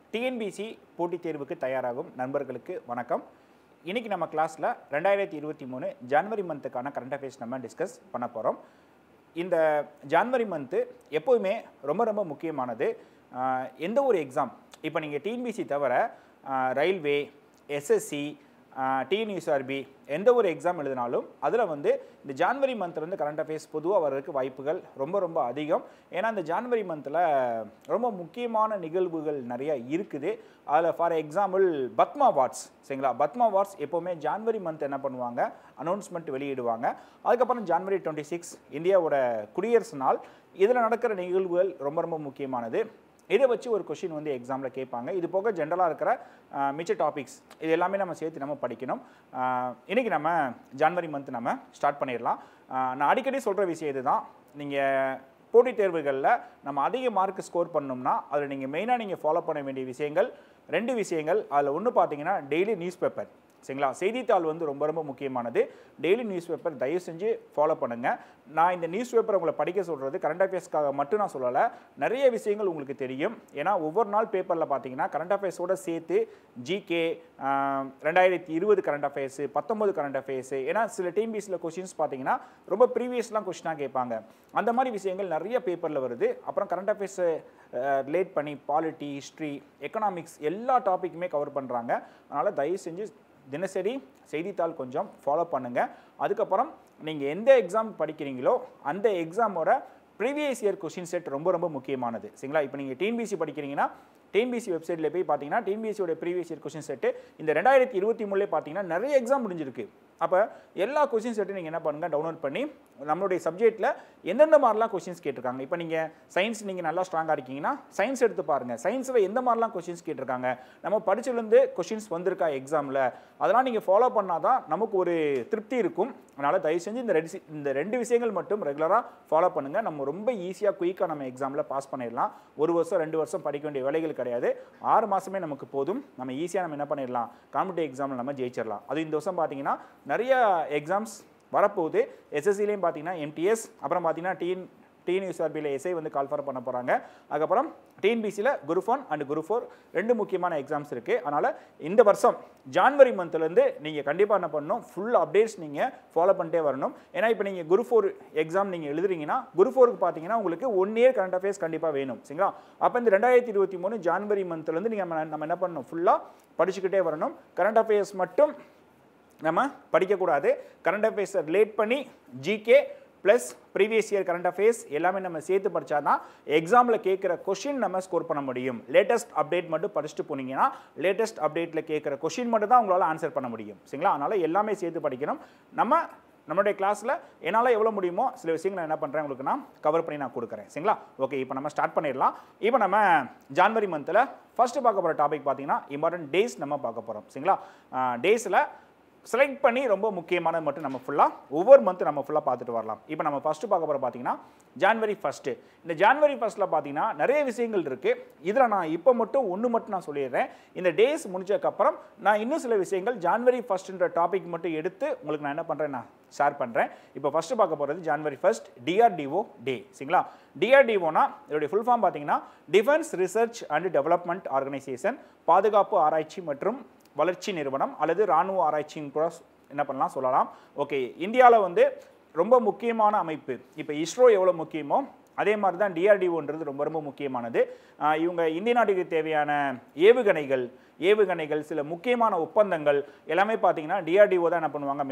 TNPSC போட்டித் தேர்வுக்கு தயாராகும் நண்பர்களுக்கு வணக்கம் இன்னைக்கு நம்ம கிளாஸில் ரெண்டாயிரத்தி இருபத்தி மூணு ஜனவரி மந்த்துக்கான கரண்ட் அஃபேர்ஸ் நம்ம டிஸ்கஸ் பண்ண போகிறோம் இந்த ஜனவரி மந்த்து எப்போதுமே ரொம்ப ரொம்ப முக்கியமானது ஆஹ் எந்த ஒரு எக்ஸாம் இப்போ நீங்கள் டிஎன்பிசி தவிர ஆஹ் ரயில்வே எஸ்எஸ்சி டிஎன்யூஎஸ்ஆர்பி எந்த ஒரு எக்ஸாம் எழுதினாலும் அதில் வந்து இந்த ஜான்வரி மந்த்லேருந்து கரண்ட் அஃபேர்ஸ் பொதுவாக வர்றதுக்கு வாய்ப்புகள் ரொம்ப ரொம்ப அதிகம் ஏன்னா இந்த ஜான்வரி மந்தில் ரொம்ப முக்கியமான நிகழ்வுகள் நிறைய இருக்குது அதில் ஃபார் எக்ஸாம்பிள் பத்மா அவார்ட்ஸ் சரிங்களா பத்மா அவார்ட்ஸ் எப்போவுமே ஜான்வரி மந்த் என்ன பண்ணுவாங்க அனௌன்ஸ்மெண்ட் வெளியிடுவாங்க அதுக்கப்புறம் ஜான்வரி டுவெண்ட்டி சிக்ஸ் இந்தியாவோட குடியரசு நாள் இதில் நடக்கிற நிகழ்வுகள் ரொம்ப ரொம்ப முக்கியமானது இதை வச்சு ஒரு கொஷின் வந்து எக்ஸாமில் கேட்பாங்க இது போக ஜென்ரலாக இருக்கிற அஹ், மிச்ச டாபிக்ஸ் இது எல்லாமே நம்ம சேர்த்து நம்ம படிக்கணும் அஹ், இன்னைக்கு நம்ம ஜான்வரி மந்த் நம்ம ஸ்டார்ட் பண்ணிடலாம் அஹ், நான் அடிக்கடி சொல்கிற விஷயம் இதுதான் நீங்கள் போட்டித் தேர்வுகளில் நம்ம அதிக மார்க் ஸ்கோர் பண்ணோம்னா அதில் நீங்கள் மெயினாக நீங்கள் ஃபாலோ பண்ண வேண்டிய விஷயங்கள் ரெண்டு விஷயங்கள் அதில் ஒன்று பார்த்தீங்கன்னா டெய்லி நியூஸ் பேப்பர் சரிங்களா செய்தித்தாள் வந்து ரொம்ப ரொம்ப முக்கியமானது டெய்லி நியூஸ் பேப்பர் தயவு செஞ்சு ஃபாலோ பண்ணுங்கள் நான் இந்த நியூஸ் பேப்பர் உங்களை படிக்க சொல்கிறது கரண்ட் அஃபேர்ஸ்க்காக மட்டும் நான் சொல்லலை நிறைய விஷயங்கள் உங்களுக்கு தெரியும் ஏன்னா ஒவ்வொரு நாள் பேப்பரில் பார்த்தீங்கன்னா கரண்ட் அஃபேர்ஸோட சேர்த்து ஜிகே ரெண்டாயிரத்தி இருபது கரண்ட் அஃபேர்ஸு பத்தொம்பது கரண்ட் அஃபேர்ஸு ஏன்னா சில டிஎன்பிஎஸ்சியில் கொஷின்ஸ் பார்த்தீங்கன்னா ரொம்ப ப்ரீவியஸ்லாம் கொஷினாக கேட்பாங்க அந்த மாதிரி விஷயங்கள் நிறைய பேப்பரில் வருது அப்புறம் கரண்ட் அஃபேர்ஸை ரிலேட் பண்ணி பாலிட்டி ஹிஸ்ட்ரி எக்கனாமிக்ஸ் எல்லா டாப்பிக்குமே கவர் பண்ணுறாங்க அதனால் தயவு செஞ்சு தினசரி செய்தித்தாள் கொஞ்சம் ஃபாலோ பண்ணுங்கள் அதுக்கப்புறம் நீங்கள் எந்த எக்ஸாம் படிக்கிறீங்களோ அந்த எக்ஸாமோட ப்ரீவியஸ் இயர் கொஷின் செட் ரொம்ப ரொம்ப முக்கியமானது சரிங்களா இப்போ நீங்கள் டிஎன்பிசி படிக்கிறீங்கன்னா டிஎன்பிசி வெப்சைட்டில் போய் பார்த்தீங்கன்னா டிஎன்பிசியோட ப்ரீவியஸ் இயர் கொஷின் செட்டு இந்த ரெண்டாயிரத்தி இருபத்தி மூணுலே பார்த்தீங்கன்னா நிறைய எக்ஸாம் முடிஞ்சிருக்கு அப்போ எல்லா கொஷின் செட்டும் நீங்கள் என்ன பண்ணுங்கள் டவுன்லோட் பண்ணி நம்மளுடைய சப்ஜெக்ட்டில் எந்தெந்த மாதிரிலாம் கொஷின்ஸ் கேட்டிருக்காங்க இப்போ நீங்கள் சயின்ஸ் நீங்கள் நல்லா ஸ்ட்ராங்காக இருக்கீங்கன்னா சயின்ஸ் எடுத்து பாருங்கள் சயின்ஸில் எந்த மாதிரிலாம் கொஷின்ஸ் கேட்டிருக்காங்க நம்ம படிச்சிலேருந்து கொஷின்ஸ் வந்திருக்கா எக்ஸாமில் அதெல்லாம் நீங்கள் ஃபாலோ பண்ணால் தான் நமக்கு ஒரு திருப்தி இருக்கும் அதனால் தயவு செஞ்சு இந்த ரெண்டு சி- இந்த ரெண்டு விஷயங்கள் மட்டும் ரெகுலராக ஃபாலோ பண்ணுங்கள் நம்ம ரொம்ப ஈஸியாக குயிக்காக நம்ம எக்ஸாமில் பாஸ் பண்ணிடலாம் ஒரு வருஷம் ரெண்டு வருஷம் படிக்க வேண்டிய வேலைகள் கிடையாது ஆறு மாதமே நமக்கு போதும் நம்ம ஈஸியாக நம்ம என்ன பண்ணிடலாம் காம்படிட்டிவ் எக்ஸாமில் நம்ம ஜெயிச்சிடலாம் அது இந்த வருஷம் பார்த்தீங்கன்னா நிறைய எக்ஸாம்ஸ் வரப்போகுது எஸ்எஸ்சிலையும் பார்த்தீங்கன்னா எம்டிஎஸ் அப்புறம் பார்த்தீங்கன்னா டிஎன் டிஎன்யூஎஸ்ஆர்பியில் எஸ்ஐ வந்து கால்ஃபர் பண்ண போகிறாங்க அதுக்கப்புறம் டிஎன்பிசியில் group one and group four ரெண்டு முக்கியமான எக்ஸாம்ஸ் இருக்குது அதனால் இந்த வருஷம் ஜான்வரி மந்த்லேருந்து நீங்கள் கண்டிப்பாக என்ன பண்ணணும் ஃபுல் அப்டேட்ஸ் நீங்கள் ஃபாலோ பண்ணிட்டே வரணும் ஏன்னா இப்போ நீங்கள் குரூப் ஃபோர் எக்ஸாம் நீங்கள் எழுதுறீங்கன்னா குரூப் ஃபோருக்கு பார்த்தீங்கன்னா உங்களுக்கு ஒன் இயர் கரண்ட் அஃபேர்ஸ் கண்டிப்பாக வேணும் சரிங்களா அப்போ இந்த ரெண்டாயிரத்தி இருபத்தி மூணு ஜான்வரி மந்த்லேருந்து நீங்கள் நம்ம நம்ம என்ன பண்ணணும் ஃபுல்லாக படிச்சுக்கிட்டே வரணும் கரண்ட் அஃபேர்ஸ் மட்டும் நம்ம படிக்கக்கூடாது கரண்ட் அஃபேர்ஸை ரிலேட் பண்ணி GK plus previous year current affairs எல்லாமே நம்ம சேர்த்து படித்தா தான் எக்ஸாமில் கேட்குற கொஷின் நம்ம ஸ்கோர் பண்ண முடியும் லேட்டஸ்ட் அப்டேட் மட்டும் படிச்சுட்டு போனீங்கன்னா லேட்டஸ்ட் அப்டேட்டில் கேட்குற கொஷின் மட்டும் தான் உங்களால் ஆன்சர் பண்ண முடியும் சரிங்களா அதனால் எல்லாமே சேர்த்து படிக்கணும் நம்ம நம்மளுடைய கிளாஸில் என்னால் எவ்வளோ முடியுமோ சில விஷயங்கள் நான் என்ன பண்ணுறேன் உங்களுக்கு நான் கவர் பண்ணி நான் கொடுக்குறேன் சரிங்களா ஓகே இப்போ நம்ம ஸ்டார்ட் பண்ணிடலாம் இப்போ நம்ம ஜான்வரி மந்தில் ஃபர்ஸ்ட் பார்க்க போகிற டாபிக் பார்த்தீங்கன்னா இம்பார்ட்டன்ட் டேஸ் நம்ம பார்க்க போகிறோம் சரிங்களா டேஸில் செலக்ட் பண்ணி ரொம்ப முக்கியமானது மட்டும் நம்ம ஃபுல்லாக ஒவ்வொரு மந்த் நம்ம ஃபுல்லாக பார்த்துட்டு வரலாம் இப்போ நம்ம ஃபஸ்ட்டு பார்க்க போகிற பார்த்தீங்கன்னா ஜான்வரி ஃபஸ்ட்டு இந்த ஜான்வரி ஃபஸ்ட்டில் பார்த்தீங்கன்னா நிறைய விஷயங்கள் இருக்குது இதில் நான் இப்போ மட்டும் ஒன்று மட்டும் நான் சொல்லிடுறேன் இந்த டேஸ் முடிஞ்சதுக்கப்புறம் நான் இன்னும் சில விஷயங்கள் ஜான்வரி ஃபஸ்ட்டுன்ற டாபிக் மட்டும் எடுத்து உங்களுக்கு நான் என்ன பண்ணுறேன் நான் ஷேர் பண்ணுறேன் இப்போ ஃபஸ்ட்டு பார்க்க போகிறது ஜான்வரி ஃபர்ஸ்ட் டிஆர்டிஓ டே சரிங்களா டிஆர்டிஓனா இதோடைய ஃபுல் ஃபார்ம் பார்த்தீங்கன்னா defence research and development organisation பாதுகாப்பு ஆராய்ச்சி மற்றும் வளர்ச்சி நிறுவனம் அல்லது இராணுவ ஆராய்ச்சின்னு கூட என்ன பண்ணலாம் சொல்லலாம் ஓகே இந்தியாவில் வந்து ரொம்ப முக்கியமான அமைப்பு இப்போ இஸ்ரோ எவ்வளோ முக்கியமோ அதே மாதிரி தான் டிஆர்டிஓன்றது ரொம்ப ரொம்ப முக்கியமானது ஆஹ் இவங்க இந்திய நாட்டுக்கு தேவையான ஏவுகணைகள் ஏவுகணைகள் சில முக்கியமான ஒப்பந்தங்கள் எல்லாமே பார்த்தீங்கன்னா டிஆர்டிஓ தான் என்ன பண்ணுவாங்க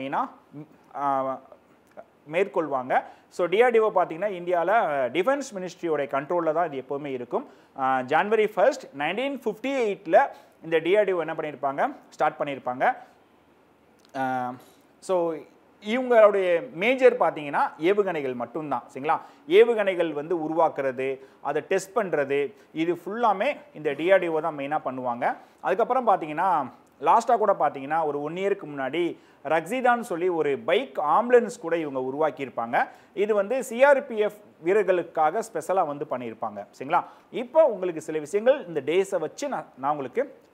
மெயினாக மேற்கொள்வாங்க ஸோ டிஆர்டிஓ பார்த்தீங்கன்னா இந்தியாவில் டிஃபென்ஸ் மினிஸ்ட்ரியோட கண்ட்ரோலில் தான் இது எப்போவுமே இருக்கும் ஜான்வரி ஃபர்ஸ்ட் நைன்டீன் ஃபிஃப்டி எயிட்டில் இந்த டிஆர்டிஓ என்ன பண்ணியிருப்பாங்க ஸ்டார்ட் பண்ணியிருப்பாங்க ஸோ இவங்களுடைய மேஜர் பார்த்தீங்கன்னா ஏவுகணைகள் மட்டும்தான் சரிங்களா ஏவுகணைகள் வந்து உருவாக்குறது அதை டெஸ்ட் பண்ணுறது இது ஃபுல்லாமே இந்த டிஆர்டிஓ தான் மெயினாக பண்ணுவாங்க அதுக்கப்புறம் பார்த்தீங்கன்னா லாஸ்ட்டாக கூட பார்த்தீங்கன்னா ஒரு ஒன் இயருக்கு முன்னாடி ரக்ஸிதான்னு சொல்லி ஒரு பைக் ஆம்புலன்ஸ் கூட இவங்க உருவாக்கியிருப்பாங்க இது வந்து சிஆர்பிஎஃப் வீரர்களுக்காக ஸ்பெஷலாக வந்து பண்ணியிருப்பாங்க சரிங்களா இப்போ உங்களுக்கு சில விஷயங்கள் இந்த டேஸை வச்சு நான் நான் உங்களுக்கு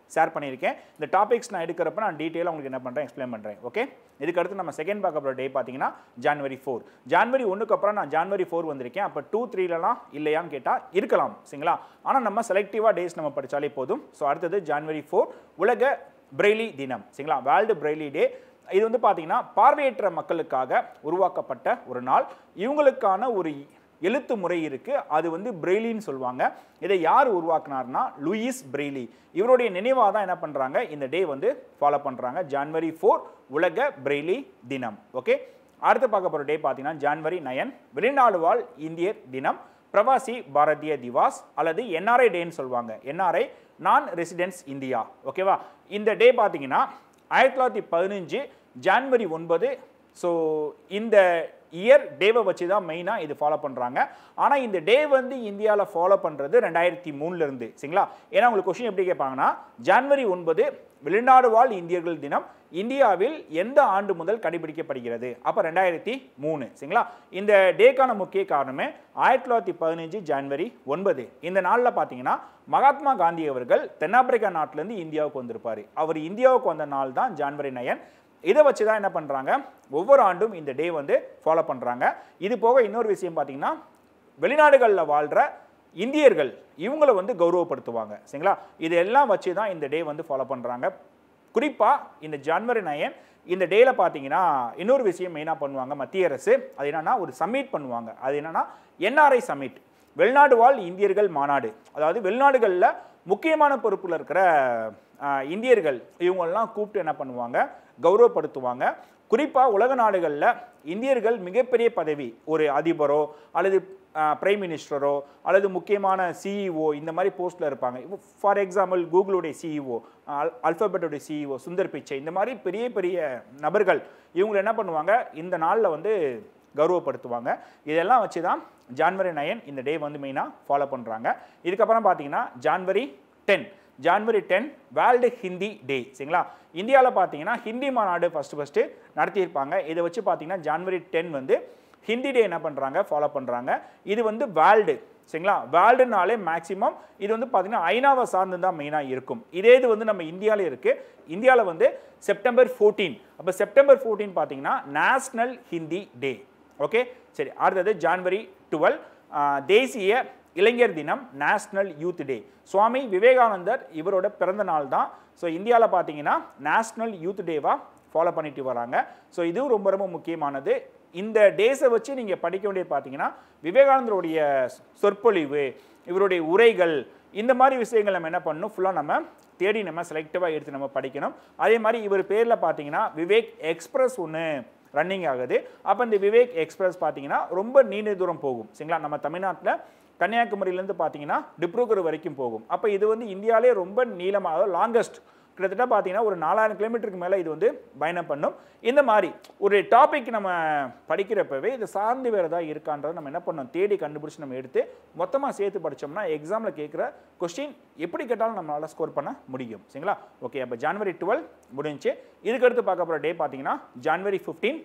ஷேர் பண்ணியிருக்கேன் இந்த டாபிக்ஸ் நான் எடுக்கிறப்ப நான் டீட்டெயிலாக உங்களுக்கு என்ன பண்ணுறேன் எக்ஸ்பிளைன் பண்ணுறேன் ஓகே இதுக்கு அடுத்து நம்ம செகண்ட் பார்க்க போகிற டே பார்த்தீங்கன்னா ஜான்வரி ஃபோர் ஜான்வரி ஒன்றுக்கு அப்புறம் நான் ஜான்வரி ஃபோர் வந்திருக்கேன் அப்போ டூ த்ரீலலாம் இல்லையான்னு கேட்டால் இருக்கலாம் சரிங்களா ஆனால் நம்ம செலக்டிவாக டேஸ் நம்ம படித்தாலே போதும் ஸோ அடுத்தது ஜான்வரி ஃபோர் உலக பிரெய்லி தினம் சரிங்களா வேர்ல்டு பிரெய்லி டே இது வந்து பார்த்தீங்கன்னா பார்வையற்ற மக்களுக்காக உருவாக்கப்பட்ட ஒரு நாள் இவங்களுக்கான ஒரு எழுத்து முறை இருக்குது அது வந்து பிரெய்லின்னு சொல்லுவாங்க இதை யார் உருவாக்குனார்னா லூயிஸ் பிரெய்லி இவருடைய நினைவாக தான் என்ன பண்ணுறாங்க இந்த டே வந்து ஃபாலோ பண்ணுறாங்க ஜான்வரி ஃபோர் உலக பிரெய்லி தினம் ஓகே அடுத்து பார்க்க போகிற டே பார்த்தீங்கன்னா ஜான்வரி நயன் வெளிநாடு வாழ் இந்தியர் தினம் பிரவாசி பாரதிய திவாஸ் அல்லது என்ஆர்ஐ டேன்னு சொல்லுவாங்க என்ஆர்ஐ நான் ரெசிடென்ஸ் இந்தியா ஓகேவா இந்த டே பார்த்தீங்கன்னா ஆயிரத்தி தொள்ளாயிரத்தி பதினஞ்சு ஜான்வரி ஒன்பது ஸோ இந்த இயர் டேவை வச்சு தான் மெயினாக இது ஃபாலோ பண்ணுறாங்க ஆனால் இந்த டே வந்து இந்தியாவில் ஃபாலோ பண்ணுறது ரெண்டாயிரத்தி மூணுலேருந்து சரிங்களா ஏன்னா உங்களுக்கு கொஷின் எப்படி கேட்பாங்கன்னா ஜான்வரி ஒன்பது வெளிநாடு வாழ் இந்தியர்கள் தினம் இந்தியாவில் எந்த ஆண்டு முதல் கடைபிடிக்கப்படுகிறது அப்போ ரெண்டாயிரத்தி மூணு சரிங்களா இந்த டேக்கான முக்கிய காரணமே ஆயிரத்தி தொள்ளாயிரத்தி பதினஞ்சு ஜான்வரி ஒன்பது இந்த நாளில் பார்த்தீங்கன்னா மகாத்மா காந்தி அவர்கள் தென்னாப்பிரிக்கா நாட்டிலேருந்து இந்தியாவுக்கு வந்திருப்பார் அவர் இந்தியாவுக்கு வந்த நாள் தான் ஜான்வரி நயன் இதை வச்சு தான் என்ன பண்ணுறாங்க ஒவ்வொரு ஆண்டும் இந்த டே வந்து ஃபாலோ பண்ணுறாங்க இது போக இன்னொரு விஷயம் பார்த்தீங்கன்னா வெளிநாடுகளில் வாழ்கிற இந்தியர்கள் இவங்களை வந்து கௌரவப்படுத்துவாங்க சரிங்களா இதெல்லாம் வச்சு தான் இந்த டே வந்து ஃபாலோ பண்ணுறாங்க குறிப்பாக இந்த ஜனவரி நயன் இந்த டேல பார்த்தீங்கன்னா இன்னொரு விஷயம் மெயினாக பண்ணுவாங்க மத்திய அரசு அது என்னன்னா ஒரு சம்மிட் பண்ணுவாங்க அது என்னன்னா என்ஆர்ஐ சம்மிட் வெளிநாடு வாழ் இந்தியர்கள் மாநாடு அதாவது வெளிநாடுகளில் முக்கியமான பொறுப்பில் இருக்கிற ஆஹ், இந்தியர்கள் இவங்களெல்லாம் கூப்பிட்டு என்ன பண்ணுவாங்க கௌரவப்படுத்துவாங்க குறிப்பாக உலக நாடுகளில் இந்தியர்கள் மிகப்பெரிய பதவி ஒரு அதிபரோ அல்லது பிரைம் மினிஸ்டரோ அல்லது முக்கியமான சிஇஓ இந்த மாதிரி போஸ்ட்டில் இருப்பாங்க ஃபார் எக்ஸாம்பிள் கூகுளுடைய சிஇஓ அல்ஃபபெட்டோடைய சிஇஓ சுந்தர் பிச்சை இந்த மாதிரி பெரிய பெரிய நபர்கள் இவங்களை என்ன பண்ணுவாங்க இந்த நாளில் வந்து கௌரவப்படுத்துவாங்க இதெல்லாம் வச்சு தான் ஜான்வரி நயன் இந்த டே வந்து மெயினாக ஃபாலோ பண்ணுறாங்க இதுக்கப்புறம் பார்த்தீங்கன்னா January ten January ten world Hindi day சரிங்களா இந்தியாவில் பார்த்தீங்கன்னா ஹிந்தி மாநாடு ஃபஸ்ட்டு ஃபஸ்ட்டு நடத்தியிருப்பாங்க இதை வச்சு பார்த்தீங்கன்னா ஜான்வரி டென் வந்து ஹிந்தி டே என்ன பண்ணுறாங்க ஃபாலோ பண்ணுறாங்க இது வந்து வேர்ல்டு சரிங்களா வேர்ல்டுனாலே மேக்ஸிமம் இது வந்து பார்த்தீங்கன்னா ஐநாவை சார்ந்து தான் மெயினாக இருக்கும் இதே இது வந்து நம்ம இந்தியாவில் இருக்குது இந்தியாவில் வந்து செப்டம்பர் ஃபோர்டீன் அப்போ செப்டம்பர் ஃபோர்டீன் பார்த்தீங்கன்னா நேஷ்னல் ஹிந்தி டே ஓகே சரி அடுத்தது ஜான்வரி டுவெல் தேசிய இளைஞர் தினம் நேஷ்னல் யூத் டே சுவாமி விவேகானந்தர் இவரோட பிறந்த நாள் தான் ஸோ இந்தியாவில் பார்த்தீங்கன்னா நேஷ்னல் யூத் டேவாக ஃபாலோ பண்ணிட்டு வராங்க ஸோ இதுவும் ரொம்ப ரொம்ப முக்கியமானது இந்த டேஸை வச்சு நீங்கள் படிக்க வேண்டியது பார்த்தீங்கன்னா விவேகானந்தருடைய சொற்பொழிவு இவருடைய உரைகள் இந்த மாதிரி விஷயங்கள் நம்ம என்ன பண்ணணும் ஃபுல்லாக நம்ம தேடி நம்ம செலக்டிவாக எடுத்து நம்ம படிக்கணும் அதே மாதிரி இவர் பேரில் பார்த்தீங்கன்னா விவேக் எக்ஸ்பிரஸ் ஒன்று ரன்னிங் ஆகுது அப்போ இந்த விவேக் எக்ஸ்பிரஸ் பார்த்தீங்கன்னா ரொம்ப நீண்ட தூரம் போகும் சரிங்களா நம்ம தமிழ்நாட்டில் கன்னியாகுமரியிலேருந்து பார்த்தீங்கன்னா டிப்ரூகர் வரைக்கும் போகும் அப்போ இது வந்து இந்தியாவிலே ரொம்ப நீளமாக அதாவது லாங்கஸ்ட் கிட்டத்தட்ட பார்த்தீங்கன்னா ஒரு நாலாயிரம் கிலோமீட்டருக்கு மேலே இது வந்து பயணம் பண்ணும் இந்த மாதிரி ஒரு டாபிக் நம்ம படிக்கிறப்பவே இது சார்ந்து வேறு ஏதாவது இருக்கான்றதை நம்ம என்ன பண்ணோம் தேடி கண்டுபிடிச்சி நம்ம எடுத்து மொத்தமாக சேர்த்து படித்தோம்னா எக்ஸாமில் கேட்குற கொஸ்டின் எப்படி கேட்டாலும் நம்மளால் ஸ்கோர் பண்ண முடியும் சரிங்களா ஓகே அப்போ ஜனவரி டுவெல் முடிஞ்சு இதுக்கடுத்து பார்க்க போகிற டே பார்த்தீங்கன்னா ஜனவரி ஃபிஃப்டீன்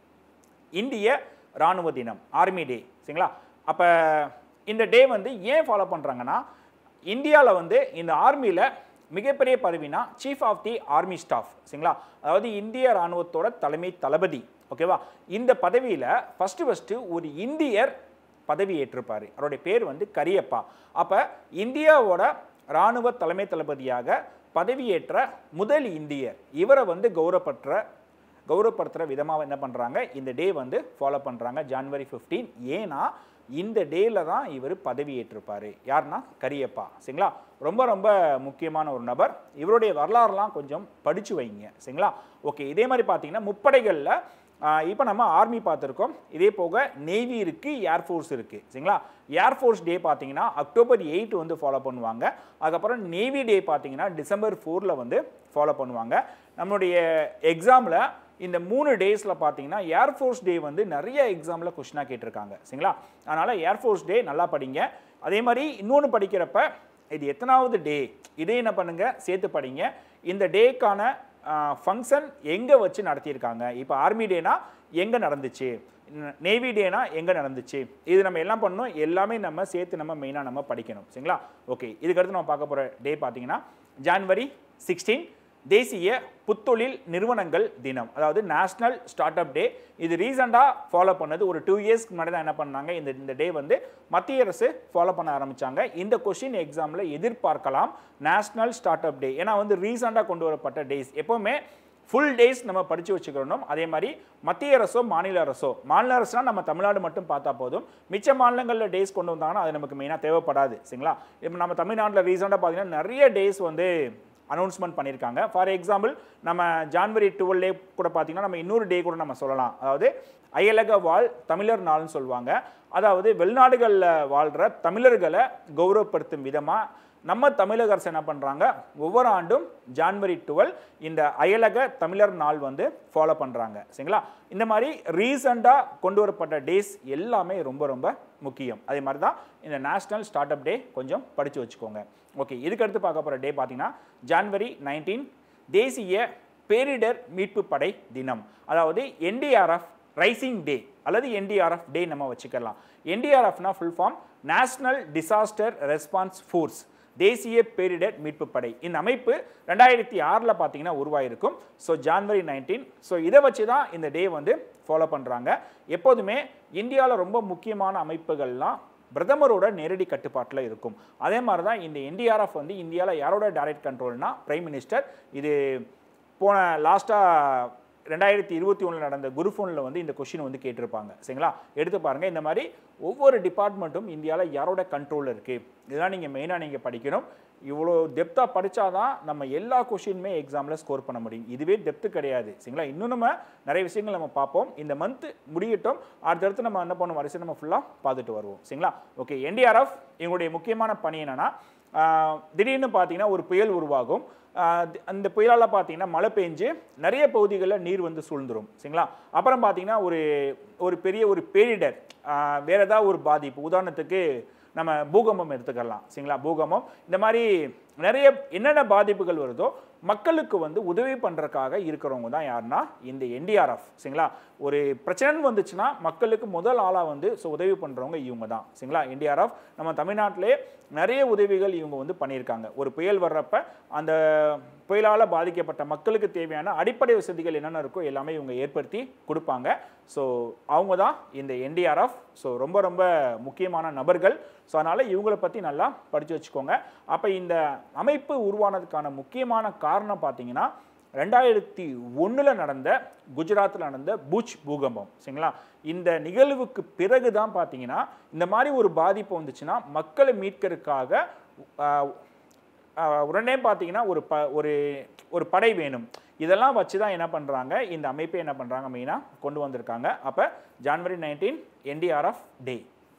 இந்திய ராணுவ தினம் ஆர்மி டே சரிங்களா அப்போ இந்த டே வந்து ஏன் ஃபாலோ பண்ணுறாங்கன்னா இந்தியாவில் வந்து இந்த ஆர்மியில் மிகப்பெரிய பதவினா chief of the army staff சரிங்களா அதாவது இந்திய ராணுவத்தோட தலைமை தளபதி ஓகேவா இந்த பதவியில் ஃபஸ்ட்டு ஃபஸ்ட்டு ஒரு இந்தியர் பதவி ஏற்றிருப்பார் அவருடைய பேர் வந்து கரியப்பா அப்போ இந்தியாவோட ராணுவ தலைமை தளபதியாக பதவியேற்ற முதல் இந்தியர் இவரை வந்து கௌரவப்பற்ற கௌரவப்படுத்துகிற விதமாக என்ன பண்ணுறாங்க இந்த டே வந்து ஃபாலோ பண்ணுறாங்க ஜான்வரி 15 ஏன்னா இந்த டேல தான் இவர் பதவி ஏற்றிருப்பார் யாருன்னா கரியப்பா சரிங்களா ரொம்ப ரொம்ப முக்கியமான ஒரு நபர் இவருடைய வரலாறுலாம் கொஞ்சம் படித்து வைங்க சரிங்களா ஓகே இதே மாதிரி பார்த்தீங்கன்னா முப்படைகளில் இப்போ நம்ம ஆர்மி பார்த்துருக்கோம் இதே போக நேவி இருக்குது ஏர்ஃபோர்ஸ் இருக்குது சரிங்களா ஏர்ஃபோர்ஸ் டே பார்த்தீங்கன்னா அக்டோபர் எயிட் வந்து ஃபாலோ பண்ணுவாங்க அதுக்கப்புறம் நேவி டே பார்த்தீங்கன்னா டிசம்பர் ஃபோரில் வந்து ஃபாலோ பண்ணுவாங்க நம்மளுடைய எக்ஸாமில் இந்த மூணு டேஸில் பார்த்தீங்கன்னா ஏர்ஃபோர்ஸ் டே வந்து நிறைய எக்ஸாமில் கொஷினாக கேட்டிருக்காங்க சரிங்களா அதனால் ஏர்ஃபோர்ஸ் டே நல்லா படிங்க அதே மாதிரி இன்னொன்று படிக்கிறப்ப இது எத்தனாவது டே இதே என்ன பண்ணுங்க சேர்த்து படிங்க இந்த டேக்கான ஃபங்க்ஷன் எங்கே வச்சு நடத்தியிருக்காங்க இப்போ ஆர்மி டேனா எங்கே நடந்துச்சு நேவி டேனா எங்கே நடந்துச்சு இது நம்ம எல்லாம் பண்ணணும் எல்லாமே நம்ம சேர்த்து நம்ம மெயினாக நம்ம படிக்கணும் சரிங்களா ஓகே இதுக்கடுத்து நம்ம பார்க்க போகிற டே பார்த்தீங்கன்னா ஜான்வரி சிக்ஸ்டீன் தேசிய புத்தொழில் நிறுவனங்கள் தினம் அதாவது நேஷனல் ஸ்டார்ட் அப் டே இது ரீசெண்டாக ஃபாலோ பண்ணது ஒரு டூ இயர்ஸ்க்கு முன்னாடி தான் என்ன பண்ணாங்க இந்த இந்த டே வந்து மத்திய அரசு ஃபாலோ பண்ண ஆரம்பிச்சாங்க இந்த கொஷின் எக்ஸாமில் எதிர்பார்க்கலாம் நேஷனல் ஸ்டார்ட் அப் டே ஏன்னா வந்து ரீசெண்டாக கொண்டு வரப்பட்ட டேஸ் எப்போவுமே ஃபுல் டேஸ் நம்ம படித்து வச்சுக்கணும் அதே மாதிரி மத்திய அரசோ மாநில அரசோ மாநில அரசுனா நம்ம தமிழ்நாடு மட்டும் பார்த்தா போதும் மிச்ச மாநிலங்களில் டேஸ் கொண்டு வந்தாங்கன்னா அது நமக்கு மெயினாக தேவைப்படாது சரிங்களா இப்போ நம்ம தமிழ்நாட்டில் ரீசெண்டாக பார்த்தீங்கன்னா நிறைய டேஸ் வந்து அனௌன்ஸ்மெண்ட் பண்ணியிருக்காங்க ஃபார் எக்ஸாம்பிள் நம்ம ஜான்வரி டுவெல்லே கூட பார்த்தீங்கன்னா நம்ம இன்னொரு டே கூட நம்ம சொல்லலாம் அதாவது அயலக வாழ் தமிழர் நாள்னு சொல்லுவாங்க அதாவது வெளிநாடுகளில் வாழ்கிற தமிழர்களை கௌரவப்படுத்தும் விதமாக நம்ம தமிழக அரசு என்ன பண்ணுறாங்க ஒவ்வொரு ஆண்டும் ஜான்வரி டுவெல் இந்த அயலக தமிழர் நாள் வந்து ஃபாலோ பண்ணுறாங்க சரிங்களா இந்த மாதிரி ரீசண்டாக கொண்டு வரப்பட்ட டேஸ் எல்லாமே ரொம்ப ரொம்ப முக்கியம் அதே மாதிரி தான் இந்த நேஷ்னல் ஸ்டார்ட் அப் டே கொஞ்சம் படித்து வச்சுக்கோங்க ஓகே இதுக்கடுத்து பார்க்க போகிற டே பார்த்தீங்கன்னா ஜான்வரி நைன்டீன் தேசிய பேரிடர் மீட்பு படை தினம் அதாவது என்டிஆர்எஃப் ரைசிங் டே அல்லது என்டிஆர்எஃப் டே நம்ம வச்சுக்கலாம் என்டிஆர்எஃப்னா full form national disaster response force தேசிய பேரிடர் மீட்பு படை இந்த அமைப்பு ரெண்டாயிரத்தி ஆறில் பார்த்தீங்கன்னா உருவாயிருக்கும் ஸோ ஜான்வரி நைன்டீன் ஸோ இதை வச்சு தான் இந்த டே வந்து ஃபாலோ பண்ணுறாங்க எப்போதுமே இந்தியாவில் ரொம்ப முக்கியமான அமைப்புகள்லாம் பிரதமரோட நேரடி கட்டுப்பாட்டில் இருக்கும் அதே மாதிரி தான் இந்த என்டிஆர்எஃப் வந்து இந்தியாவில் யாரோட டைரக்ட் கண்ட்ரோல்னா பிரைம் மினிஸ்டர் இது போன லாஸ்ட்டாக ரெண்டாயிரத்தி இருபத்தி ஒன்றில் நடந்த குருஃபோனில் வந்து இந்த கொஷின் வந்து கேட்டிருப்பாங்க சரிங்களா எடுத்து பாருங்கள் இந்த மாதிரி ஒவ்வொரு டிபார்ட்மெண்ட்டும் இந்தியாவில் யாரோட கண்ட்ரோலில் இருக்குது இதெல்லாம் நீங்கள் மெயினாக நீங்கள் படிக்கணும் இவ்வளோ டெப்த்தாக படித்தாதான் நம்ம எல்லா கொஷினுமே எக்ஸாமில் ஸ்கோர் பண்ண முடியும் இதுவே டெப்த்து கிடையாது சரிங்களா இன்னும் நம்ம நிறைய விஷயங்கள் நம்ம பார்ப்போம் இந்த மந்த் முடியட்டும் அடுத்தடுத்து நம்ம என்ன பண்ணுவோம் வரிசை நம்ம ஃபுல்லாக பார்த்துட்டு வருவோம் சரிங்களா ஓகே என்டிஆர்எஃப் எங்களுடைய முக்கியமான பணி என்னென்னா திடீர்னு பார்த்தீங்கன்னா ஒரு புயல் உருவாகும் ஆஹ் தி- அந்த புயலால் பார்த்தீங்கன்னா மழை பெஞ்சு நிறைய பகுதிகளில் நீர் வந்து சூழ்ந்துரும் சரிங்களா அப்புறம் பார்த்தீங்கன்னா ஒரு ஒரு பெரிய ஒரு பேரிடர் ஆஹ் வேற ஏதாவது ஒரு பாதிப்பு உதாரணத்துக்கு நம்ம பூகம்பம் எடுத்துக்கலாம் சரிங்களா பூகம்பம் இந்த மாதிரி நிறைய என்னென்ன பாதிப்புகள் வருதோ மக்களுக்கு வந்து உதவி பண்ணுறக்காக இருக்கிறவங்க தான் யாருன்னா இந்த என்டிஆர்எஃப் சரிங்களா ஒரு பிரச்சனைன்னு வந்துச்சுன்னா மக்களுக்கு முதல் ஆளாக வந்து ஸோ உதவி பண்ணுறவங்க இவங்க தான் சரிங்களா என்டிஆர்எஃப் நம்ம தமிழ்நாட்டிலே நிறைய உதவிகள் இவங்க வந்து பண்ணியிருக்காங்க ஒரு புயல் வர்றப்ப அந்த புயலால் பாதிக்கப்பட்ட மக்களுக்கு தேவையான அடிப்படை வசதிகள் என்னென்ன இருக்கோ எல்லாமே இவங்க ஏற்படுத்தி கொடுப்பாங்க ஸோ அவங்க தான் இந்த என்டிஆர்எஃப் ஸோ ரொம்ப ரொம்ப முக்கியமான நபர்கள் ஸோ அதனால் இவங்களை பற்றி நல்லா படித்து வச்சுக்கோங்க அப்போ இந்த அமைப்பு உருவானதுக்கான முக்கியமான காரணம் பார்த்தீங்கன்னா ரெண்டாயிரத்தி ஒன்றில் நடந்த குஜராத்தில் நடந்த பூச் பூகம்பம் சரிங்களா இந்த நிகழ்வுக்கு பிறகு தான் பார்த்தீங்கன்னா இந்த மாதிரி ஒரு பாதிப்பு வந்துச்சுன்னா மக்களை மீட்கிறதுக்காக ஆஹ், ஆஹ், உடனே பார்த்தீங்கன்னா ஒரு ப ஒரு ஒரு படை வேணும் இதெல்லாம் வச்சு தான் என்ன பண்ணுறாங்க இந்த அமைப்பை என்ன பண்ணுறாங்க மெயினாக கொண்டு வந்திருக்காங்க அப்போ ஜான்வரி நைன்டீன் என்டிஆர்எஃப் டே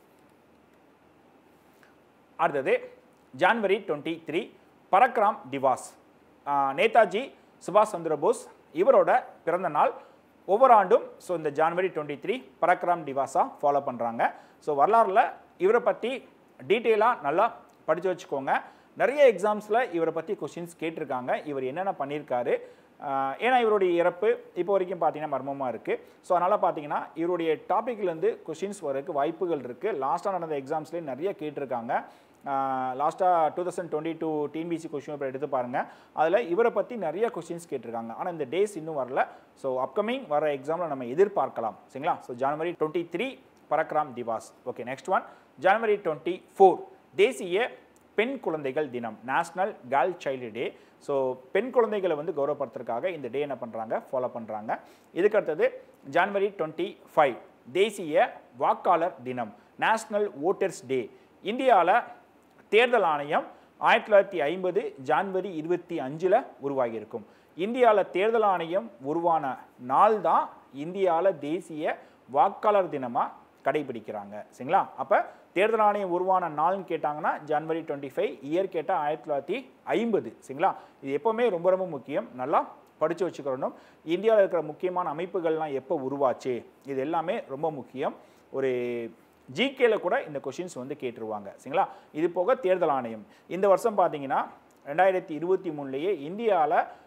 அடுத்தது January twenty three Parakram Diwas ஆஹ் நேதாஜி சுபாஷ் சந்திர போஸ் இவரோட பிறந்த நாள் ஒவ்வொரு ஆண்டும் ஸோ இந்த ஜான்வரி டுவெண்ட்டி த்ரீ பரக்ராம் திவாஸாக ஃபாலோ பண்ணுறாங்க ஸோ வரலாறுல இவரை பற்றி டீட்டெயிலாக நல்லா படித்து வச்சுக்கோங்க நிறைய எக்ஸாம்ஸில் இவரை பற்றி கொஷின்ஸ் கேட்டிருக்காங்க இவர் என்னென்ன பண்ணியிருக்காரு ஆஹ் ஏன்னா இவருடைய இறப்பு இப்போ வரைக்கும் பார்த்தீங்கன்னா மர்மமாக இருக்குது ஸோ அதனால் பார்த்தீங்கன்னா இவருடைய டாப்பிக்லேருந்து கொஷின்ஸ் வரதுக்கு வாய்ப்புகள் இருக்குது லாஸ்ட்டாக நடந்த எக்ஸாம்ஸ்லேயே நிறைய கேட்டிருக்காங்க லாஸ்ட்டாக two thousand twenty two TNPSC question paper எடுத்து பாருங்கள் அதில் இவரை பற்றி நிறைய கொஷின்ஸ் கேட்டிருக்காங்க ஆனால் இந்த டேஸ் இன்னும் வரல ஸோ அப்கமிங் வர எக்ஸாமில் நம்ம எதிர்பார்க்கலாம் சரிங்களா ஸோ ஜனவரி twenty three Parakram Diwas okay next one ஜனவரி டுவெண்ட்டி ஃபோர் தேசிய பெண் குழந்தைகள் தினம் national girl child day so பெண் குழந்தைகளை வந்து கௌரவப்படுத்துறதுக்காக இந்த டே என்ன பண்ணுறாங்க ஃபாலோ பண்ணுறாங்க இதுக்கு அடுத்தது ஜனவரி டுவெண்ட்டி ஃபைவ் தேசிய வாக்காளர் தினம் நேஷ்னல் ஓட்டர்ஸ் டே இந்தியாவில் தேர்தல் ஆணையம் ஆயிரத்தி தொள்ளாயிரத்தி ஐம்பது ஜான்வரி இருபத்தி அஞ்சில் உருவாகியிருக்கும் இந்தியாவில் தேர்தல் ஆணையம் உருவான நாள் தான் இந்தியாவில் தேசிய வாக்காளர் தினமாக கடைபிடிக்கிறாங்க சரிங்களா அப்போ தேர்தல் ஆணையம் உருவான நாள்னு கேட்டாங்கன்னா ஜனவரி டுவெண்ட்டி ஃபைவ் இயர் கேட்டால் ஆயிரத்தி தொள்ளாயிரத்தி ஐம்பது சரிங்களா இது எப்போவுமே ரொம்ப ரொம்ப முக்கியம் நல்லா படித்து வச்சுக்கிறணும் இந்தியாவில் இருக்கிற முக்கியமான அமைப்புகள்லாம் எப்போ உருவாச்சு இது எல்லாமே ரொம்ப முக்கியம் ஒரு ஜிகேல கூட இந்த கொஷின்ஸ் வந்து கேட்டுருவாங்க சரிங்களா இது போக தேர்தல் ஆணையம் இந்த வருஷம் பார்த்தீங்கன்னா ரெண்டாயிரத்தி இருபத்தி மூணுலேயே இந்தியாவில்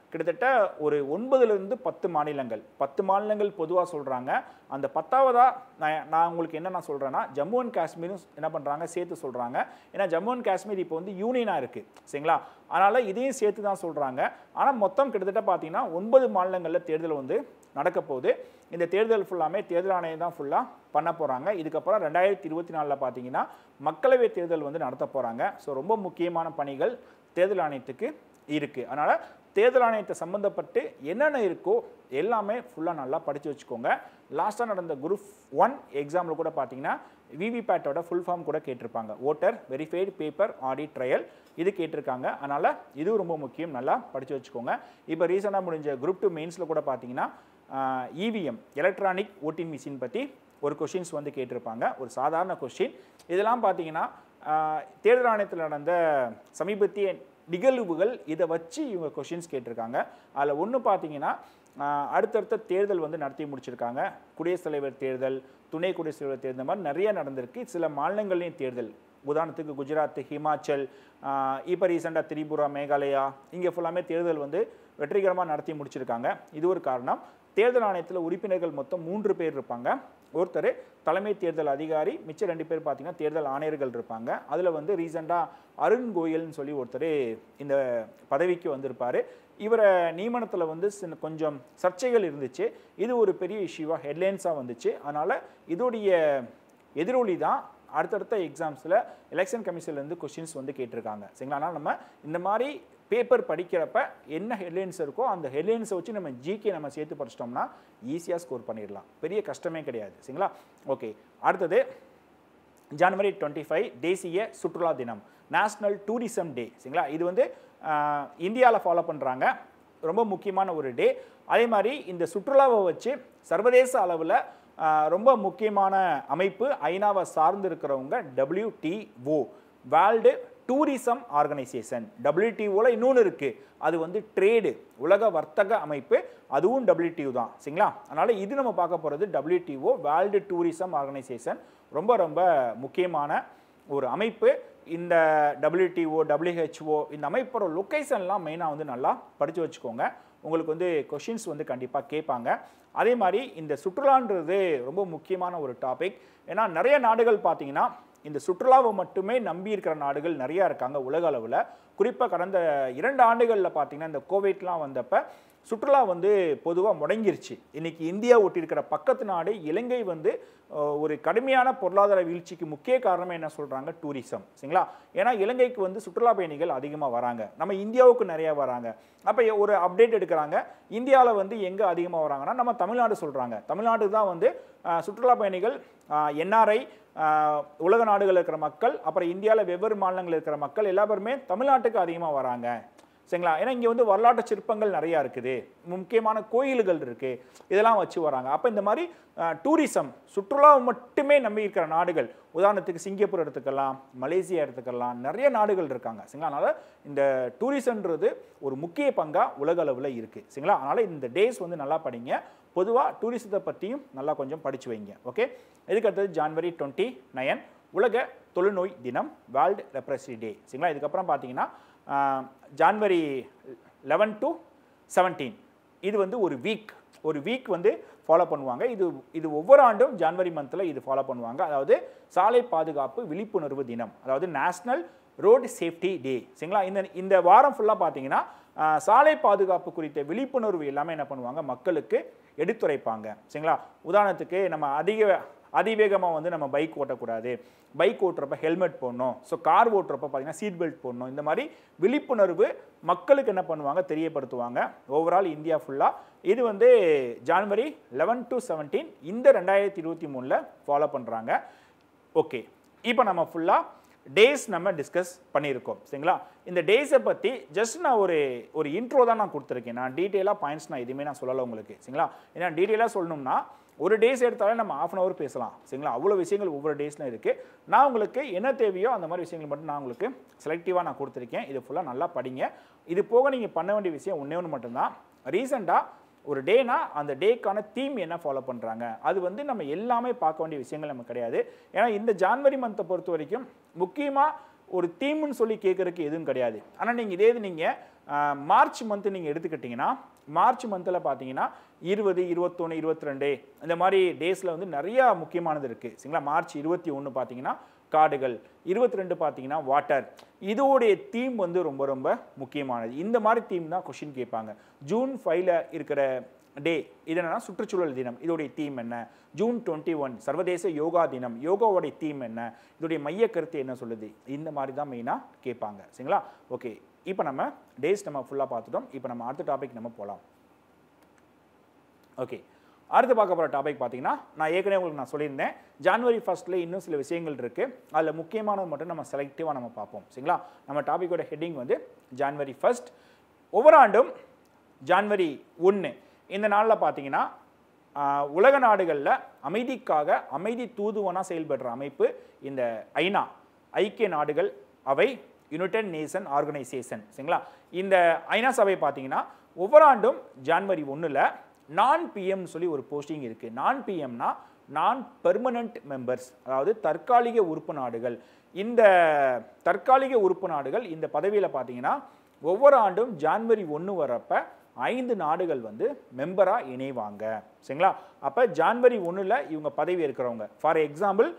கிட்டத்தட்ட ஒரு ஒன்பதுலேருந்து பத்து மாநிலங்கள் பத்து மாநிலங்கள் பொதுவாக சொல்கிறாங்க அந்த பத்தாவதாக நான் நான் உங்களுக்கு என்ன நான் சொல்கிறேன்னா ஜம்மு அண்ட் காஷ்மீரும் என்ன பண்ணுறாங்க சேர்த்து சொல்கிறாங்க ஏன்னா ஜம்மு அண்ட் காஷ்மீர் இப்போ வந்து யூனியனாக இருக்குது சரிங்களா அதனால் இதையும் சேர்த்து தான் சொல்கிறாங்க ஆனால் மொத்தம் கிட்டத்தட்ட பார்த்தீங்கன்னா ஒன்பது மாநிலங்களில் தேர்தல் வந்து நடக்க போகுது இந்த தேர்தல் ஃபுல்லாமே தேர்தல் ஆணையம் தான் ஃபுல்லாக பண்ண போகிறாங்க இதுக்கப்புறம் ரெண்டாயிரத்தி இருபத்தி நாலில் பார்த்தீங்கன்னா மக்களவை தேர்தல் வந்து நடத்த போகிறாங்க ஸோ ரொம்ப முக்கியமான பணிகள் தேர்தல் ஆணையத்துக்கு இருக்குது அதனால் தேர்தல் ஆணையத்தை சம்மந்தப்பட்டு என்னென்ன இருக்கோ எல்லாமே ஃபுல்லாக நல்லா படித்து வச்சுக்கோங்க லாஸ்ட்டாக நடந்த குரூப் ஒன் எக்ஸாமில் கூட பார்த்தீங்கன்னா விவிபேட்டோட ஃபுல் ஃபார்ம் கூட கேட்டிருப்பாங்க voter verified paper audit trail இது கேட்டிருக்காங்க அதனால் இதுவும் ரொம்ப முக்கியம் நல்லா படித்து வச்சுக்கோங்க இப்போ ரீசெண்டாக முடிஞ்ச குரூப் டூ மெயின்ஸில் கூட பார்த்தீங்கன்னா இவிஎம் எலக்ட்ரானிக் ஓட்டிங் மிஷின் பற்றி ஒரு கொஷின்ஸ் வந்து கேட்டிருப்பாங்க ஒரு சாதாரண கொஷின் இதெல்லாம் பார்த்தீங்கன்னா ஆஹ், தேர்தல் ஆணையத்தில் நடந்த சமீபத்திய நிகழ்வுகள் இதை வச்சு இவங்க கொஷின்ஸ் கேட்டிருக்காங்க அதில் ஒன்று பார்த்தீங்கன்னா ஆஹ், அடுத்தடுத்த தேர்தல் வந்து நடத்தி முடிச்சிருக்காங்க குடியரசுத் தலைவர் தேர்தல் துணை குடியரசுத் தலைவர் தேர்தல் இந்த மாதிரி நிறைய நடந்திருக்கு சில மாநிலங்கள்லேயும் தேர்தல் உதாரணத்துக்கு குஜராத் ஹிமாச்சல் ஆஹ், இப்போ ரீசெண்டாக திரிபுரா மேகாலயா இங்கே ஃபுல்லாமே தேர்தல் வந்து வெற்றிகரமாக நடத்தி முடிச்சிருக்காங்க இது ஒரு காரணம் தேர்தல் ஆணையத்தில் உறுப்பினர்கள் மொத்தம் மூன்று பேர் இருப்பாங்க ஒருத்தர் தலைமை தேர்தல் அதிகாரி மிச்சம் ரெண்டு பேர் பார்த்தீங்கன்னா தேர்தல் ஆணையர்கள் இருப்பாங்க அதில் வந்து ரீசெண்டாக அருண் கோயல்னு சொல்லி ஒருத்தர் இந்த பதவிக்கு வந்திருப்பார் இவரை நியமனத்தில் வந்து சின்ன கொஞ்சம் சர்ச்சைகள் இருந்துச்சு இது ஒரு பெரிய இஷ்யூவாக ஹெட்லைன்ஸாக வந்துச்சு அதனால் இதோடைய எதிரொலி தான் அடுத்தடுத்த எக்ஸாம்ஸில் எலெக்ஷன் கமிஷன்லேருந்து கொஷின்ஸ் வந்து கேட்டிருக்காங்க சரிங்களா அதனால் நம்ம இந்த மாதிரி பேப்பர் படிக்கிறப்ப என்ன ஹெட்லைன்ஸ் இருக்கோ அந்த ஹெட்லைன்ஸை வச்சு நம்ம ஜிகே நம்ம சேர்த்து படிச்சிட்டோம்னா ஈஸியாக ஸ்கோர் பண்ணிடலாம் பெரிய கஷ்டமே கிடையாது சரிங்களா ஓகே அடுத்தது ஜனவரி டுவெண்ட்டி ஃபைவ் தேசிய சுற்றுலா தினம் நேஷ்னல் டூரிசம் டே சரிங்களா இது வந்து இந்தியாவில் ஃபாலோ பண்ணுறாங்க ரொம்ப முக்கியமான ஒரு டே அதே மாதிரி இந்த சுற்றுலாவை வச்சு சர்வதேச அளவில் ரொம்ப முக்கியமான அமைப்பு ஐநாவை சார்ந்து இருக்கிறவங்க WTO வேர்ல்டு டூரிசம் ஆர்கனைசேஷன் டபிள்யூடிஓவில் இன்னொன்று இருக்குது அது வந்து ட்ரேடு உலக வர்த்தக அமைப்பு அதுவும் WTO தான் சரிங்களா அதனால் இது நம்ம பார்க்க போகிறது WTO வேர்ல்டு டூரிசம் ஆர்கனைசேஷன் ரொம்ப ரொம்ப முக்கியமான ஒரு அமைப்பு இந்த WTO WHO இந்த அமைப்போட லொக்கேஷன்லாம் மெயினாக வந்து நல்லா படித்து வச்சுக்கோங்க உங்களுக்கு வந்து கொஷின்ஸ் வந்து கண்டிப்பாக கேட்பாங்க அதே மாதிரி இந்த சுற்றுலான்றது ரொம்ப முக்கியமான ஒரு டாபிக் ஏன்னா நிறைய நாடுகள் பார்த்தீங்கன்னா இந்த சுற்றுலாவை மட்டுமே நம்பி இருக்கிற நாடுகள் நிறையா இருக்காங்க உலக அளவில் குறிப்பாக கடந்த இரண்டு ஆண்டுகளில் பார்த்தீங்கன்னா இந்த கோவிட்லாம் வந்தப்ப சுற்றுலா வந்து பொதுவாக முடங்கிருச்சு இன்னைக்கு இந்தியா ஒட்டியிருக்கிற பக்கத்து நாடு இலங்கை வந்து அஹ், ஒரு கடுமையான பொருளாதார வீழ்ச்சிக்கு முக்கிய காரணமே என்ன சொல்கிறாங்க டூரிசம் சரிங்களா ஏன்னா இலங்கைக்கு வந்து சுற்றுலா பயணிகள் அதிகமாக வராங்க நம்ம இந்தியாவுக்கு நிறையா வராங்க அப்போ ஒரு அப்டேட் எடுக்கிறாங்க இந்தியாவில் வந்து எங்கே அதிகமாக வராங்கன்னா நம்ம தமிழ்நாடு சொல்கிறாங்க தமிழ்நாடு தான் வந்து அஹ், சுற்றுலா பயணிகள் என்ஆர்ஐ உலக நாடுகளில் இருக்கிற மக்கள் அப்புறம் இந்தியாவில் வெவ்வேறு மாநிலங்களில் இருக்கிற மக்கள் எல்லா பேருமே தமிழ்நாட்டுக்கு அதிகமாக வராங்க சரிங்களா ஏன்னா இங்கே வந்து வரலாற்று சிற்பங்கள் நிறையா இருக்குது முக்கியமான கோயில்கள் இருக்குது இதெல்லாம் வச்சு வராங்க அப்போ இந்த மாதிரி டூரிசம் சுற்றுலாவை மட்டுமே நம்பி இருக்கிற நாடுகள் உதாரணத்துக்கு சிங்கப்பூர் எடுத்துக்கலாம் மலேசியா எடுத்துக்கலாம் நிறைய நாடுகள் இருக்காங்க சரிங்களா அதனால் இந்த டூரிசம்ன்றது ஒரு முக்கிய பங்காக உலக அளவில் இருக்குது சரிங்களா அதனால் இந்த டேஸ் வந்து நல்லா படிங்க பொதுவாக டூரிசத்தை பற்றியும் நல்லா கொஞ்சம் படித்து வைங்க ஓகே இதுக்கு அடுத்தது ஜான்வரி டுவெண்ட்டி நயன் உலக தொழுநோய் தினம் வேர்ல்டு லெப்ரசி டே சரிங்களா இதுக்கப்புறம் பார்த்தீங்கன்னா ஆஹ், ஜான்வரி லெவன் டு செவன்டீன் இது வந்து ஒரு வீக் ஒரு வீக் வந்து ஃபாலோ பண்ணுவாங்க இது இது ஒவ்வொரு ஆண்டும் ஜான்வரி மந்தில் இது ஃபாலோ பண்ணுவாங்க அதாவது சாலை பாதுகாப்பு விழிப்புணர்வு தினம் அதாவது நேஷ்னல் ரோடு சேஃப்டி டே சரிங்களா இந்த இந்த வாரம் ஃபுல்லாக பார்த்தீங்கன்னா ஆஹ், சாலை பாதுகாப்பு குறித்த விழிப்புணர்வு எல்லாமே என்ன பண்ணுவாங்க மக்களுக்கு எடுத்துரைப்பாங்க சரிங்களா உதாரணத்துக்கு நம்ம அதிக அதிவேகமாக வந்து நம்ம பைக் ஓட்டக்கூடாது பைக் ஓட்டுறப்ப ஹெல்மெட் போடணும் ஸோ கார் ஓட்டுறப்ப பார்த்தீங்கன்னா சீட் பெல்ட் போடணும் இந்த மாதிரி விழிப்புணர்வு மக்களுக்கு என்ன பண்ணுவாங்க தெரியப்படுத்துவாங்க ஓவரால் இந்தியா ஃபுல்லாக இது வந்து ஜான்வரி லெவன் டு செவன்டீன் இந்த ரெண்டாயிரத்தி இருபத்தி மூணில் ஃபாலோ பண்ணுறாங்க ஓகே இப்போ நம்ம ஃபுல்லாக டேஸ் நம்ம டிஸ்கஸ் பண்ணியிருக்கோம் சரிங்களா இந்த டேஸை பற்றி ஜஸ்ட் நான் ஒரு ஒரு இன்ட்ரோ தான் நான் கொடுத்துருக்கேன் நான் டீட்டெயிலாக பாயிண்ட்ஸ் நான் எதுவுமே நான் சொல்லலை உங்களுக்கு சரிங்களா ஏன்னா டீட்டெயிலாக சொல்லணும்னா ஒரு டேஸ் எடுத்தாலே நம்ம ஆஃப் அன் ஹவர் பேசலாம் சரிங்களா அவ்வளோ விஷயங்கள் ஒவ்வொரு டேஸ்லையும் இருக்குது நான் உங்களுக்கு என்ன தேவையோ அந்த மாதிரி விஷயங்கள் மட்டும் நான் உங்களுக்கு செலக்டிவாக நான் கொடுத்துருக்கேன் இது ஃபுல்லாக நல்லா படிங்க இது போக நீங்கள் பண்ண வேண்டிய விஷயம் ஒன்றே ஒன்று மட்டும்தான் ரீசெண்டாக ஒரு டேனா அந்த டேக்கான தீம் என்ன ஃபாலோ பண்ணுறாங்க அது வந்து நம்ம எல்லாமே பார்க்க வேண்டிய விஷயங்கள் நமக்கு கிடையாது ஏன்னா இந்த ஜான்வரி மந்த்தை பொறுத்த வரைக்கும் முக்கியமாக ஒரு தீம்னு சொல்லி கேட்குறதுக்கு எதுவும் கிடையாது ஆனால் நீங்கள் இதே இது நீங்கள் மார்ச் மந்த் நீங்கள் எடுத்துக்கிட்டிங்கன்னா மார்ச் மந்தில் பார்த்தீங்கன்னா இருபது இருபத்தொன்று இருபத்தி ரெண்டு இந்த மாதிரி டேஸில் வந்து நிறையா முக்கியமானது இருக்குது சரிங்களா மார்ச் இருபத்தி ஒன்று பார்த்தீங்கன்னா காடுகள் இருபத்தி ரெண்டு பார்த்தீங்கன்னா வாட்டர் இதோடைய தீம் வந்து ரொம்ப ரொம்ப முக்கியமானது இந்த மாதிரி தீம் தான் கொஷின் கேட்பாங்க ஜூன் ஃபைவ்ல இருக்கிற டே இது என்னன்னா சுற்றுச்சூழல் தினம் இதோடைய தீம் என்ன ஜூன் டுவெண்ட்டி ஒன் சர்வதேச யோகா தினம் யோகாவோடைய தீம் என்ன இதோடைய மைய கருத்து என்ன சொல்லுது இந்த மாதிரி தான் மெயினாக கேட்பாங்க சரிங்களா ஓகே இப்போ நம்ம டேஸ் நம்ம ஃபுல்லாக பார்த்துட்டோம் இப்போ நம்ம அடுத்த டாபிக் நம்ம போகலாம் ஓகே அடுத்து பார்க்க போகிற டாபிக் பார்த்தீங்கன்னா நான் ஏற்கனவே உங்களுக்கு நான் சொல்லியிருந்தேன் ஜான்வரி ஃபர்ஸ்ட்ல இன்னும் சில விஷயங்கள் இருக்குது அதில் முக்கியமானது மட்டும் நம்ம செலக்டிவாக நம்ம பார்ப்போம் சரிங்களா நம்ம டாபிக்கோட ஹெட்டிங் வந்து ஜான்வரி ஃபர்ஸ்ட் ஒவ்வொரு ஆண்டும் ஜான்வரி ஒன்று இந்த நாளில் பார்த்தீங்கன்னா ஆஹ், உலக நாடுகளில் அமைதிக்காக அமைதி தூதுவனாக செயல்படுற அமைப்பு இந்த ஐநா ஐக்கிய நாடுகள் அவை யுனைடெட் நேஷன் ஆர்கனைசேஷன் சரிங்களா இந்த ஐநா சபை பார்த்தீங்கன்னா ஒவ்வொரு ஆண்டும் ஜான்வரி ஒன்றில் நான் பிஎம் சொல்லி ஒரு போஸ்டிங் இருக்குது நான் பிஎம்னா நான் பெர்மனண்ட் மெம்பர்ஸ் அதாவது தற்காலிக உறுப்பு நாடுகள் இந்த தற்காலிக உறுப்பு நாடுகள் இந்த பதவியில் பார்த்தீங்கன்னா ஒவ்வொரு ஆண்டும் ஜான்வரி ஒன்று வரப்ப ஐந்து நாடுகள் வந்து மெம்பராக இணைவாங்க சரிங்களா அப்போ ஜான்வரி ஒன்றில் இவங்க பதவி இருக்கிறவங்க ஃபார் எக்ஸாம்பிள்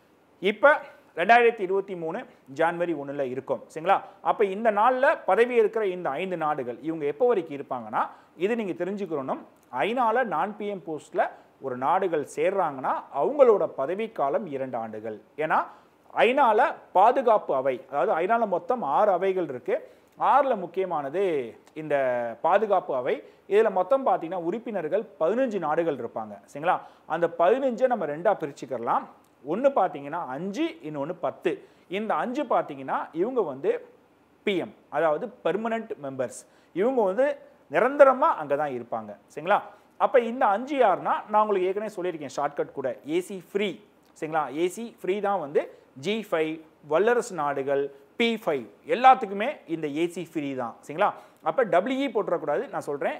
இப்போ ரெண்டாயிரத்தி இருபத்தி மூணு ஜான்வரி ஒன்றில் இருக்கும் சரிங்களா அப்போ இந்த நாளில் பதவி இருக்கிற இந்த ஐந்து நாடுகள் இவங்க எப்போ வரைக்கும் இருப்பாங்கன்னா இது நீங்கள் தெரிஞ்சுக்கணும் ஐநால நான் பிஎம் போஸ்ட்டில் ஒரு நாடுகள் சேர்றாங்கன்னா அவங்களோட பதவிக்காலம் இரண்டு ஆண்டுகள் ஏன்னா ஐநால பாதுகாப்பு அவை அதாவது ஐநால மொத்தம் ஆறு அவைகள் இருக்குது ஆறில் முக்கியமானது இந்த பாதுகாப்பு அவை இதில் மொத்தம் பார்த்தீங்கன்னா உறுப்பினர்கள் பதினஞ்சு நாடுகள் இருப்பாங்க சரிங்களா அந்த பதினஞ்சை நம்ம ரெண்டாக பிரிச்சுக்கலாம் ஒன்று பார்த்தீங்கன்னா அஞ்சு இன்னொன்று பத்து இந்த அஞ்சு பார்த்தீங்கன்னா இவங்க வந்து பிஎம் அதாவது பெர்மனண்ட் மெம்பர்ஸ் இவங்க வந்து நிரந்தரமாக அங்கே தான் இருப்பாங்க சரிங்களா அப்போ இந்த அஞ்சு யாருன்னா நான் உங்களுக்கு ஏற்கனவே சொல்லியிருக்கேன் ஷார்ட்கட் கூட ஏசி ஃப்ரீ சரிங்களா ஏசி ஃப்ரீ தான் வந்து ஜி ஃபைவ் வல்லரசு நாடுகள் பி ஃபைவ் எல்லாத்துக்குமே இந்த ஏசி ஃப்ரீ தான் சரிங்களா அப்போ டபிள்யூஇ போட்டுறக்கூடாது நான் சொல்கிறேன்